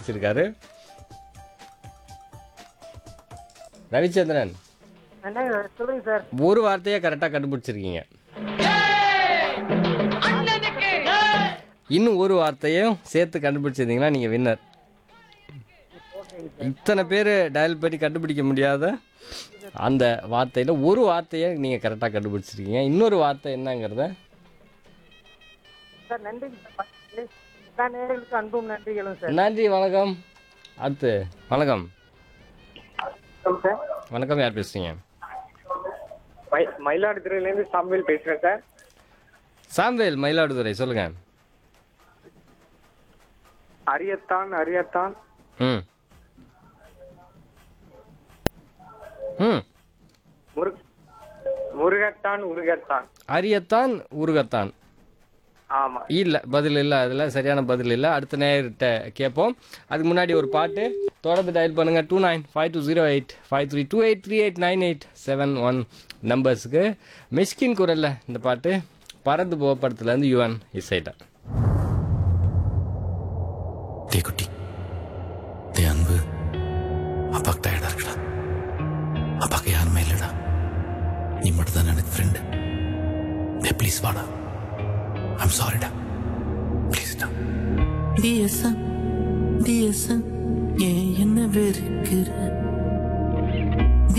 கண்டுபிடிச்சிருக்காரு ரவிச்சந்திரன் அண்ணா சொல்லுங்க சார் ஒரு வார்த்தையை கரெக்டாக கண்டுபிடிச்சிருக்கீங்க இன்னும் ஒரு வார்த்தையும் சேர்த்து கண்டுபிடிச்சிருந்தீங்கன்னா நீங்கள் வின்னர் இத்தனை பேர் டயல் பண்ணி கண்டுபிடிக்க முடியாத அந்த வார்த்தையில் ஒரு வார்த்தையை நீங்கள் கரெக்டாக கண்டுபிடிச்சிருக்கீங்க இன்னொரு வார்த்தை என்னங்கிறத சார் நன்றி சார் நேர்களுக்கு அன்பும் நன்றிகளும் சார் நன்றி வணக்கம் அடுத்து வணக்கம் சொல்லுங்க சார் வணக்கம் யார் பேசுறீங்க மை- மயிலாடுதுறையிலேருந்து சாம்பல் பேசுறேன் சார் சாம்பேல் மயிலாடுதுறை சொல்லுங்க அரியத்தான் அரியத்தான் ம் ம் முரு முருகத்தான் உருகத்தான் அரியத்தான் உருகத்தான் ஆமா இல்லை பதில் இல்லை அதில் சரியான பதில் இல்லை அடுத்த நேர்கிட்ட கேட்போம் அதுக்கு முன்னாடி ஒரு பாட்டு தொடர்ந்து டயல் பண்ணுங்கள் two nine five two zero eight five three two eight three eight nine eight seven one நம்பர்ஸுக்கு மிஸ்கின் குரலில் இந்த பாட்டு பறந்து போக படத்துலேருந்து யுவன் இசைட்ட டே குட்டி டே அன்பு அப்பாக்கு டயர்டா இருக்குடா அப்பாக்கு யாருமே இல்லைடா நீ மட்டும் தான் எனக்கு ஃப்ரெண்டு டே ப்ளீஸ் வாடா ஐம் சாரிடா ப்ளீஸ்டா டிஎஸ்என் டிஎஸ்என் ஏன் என்ன வெறுக்கிற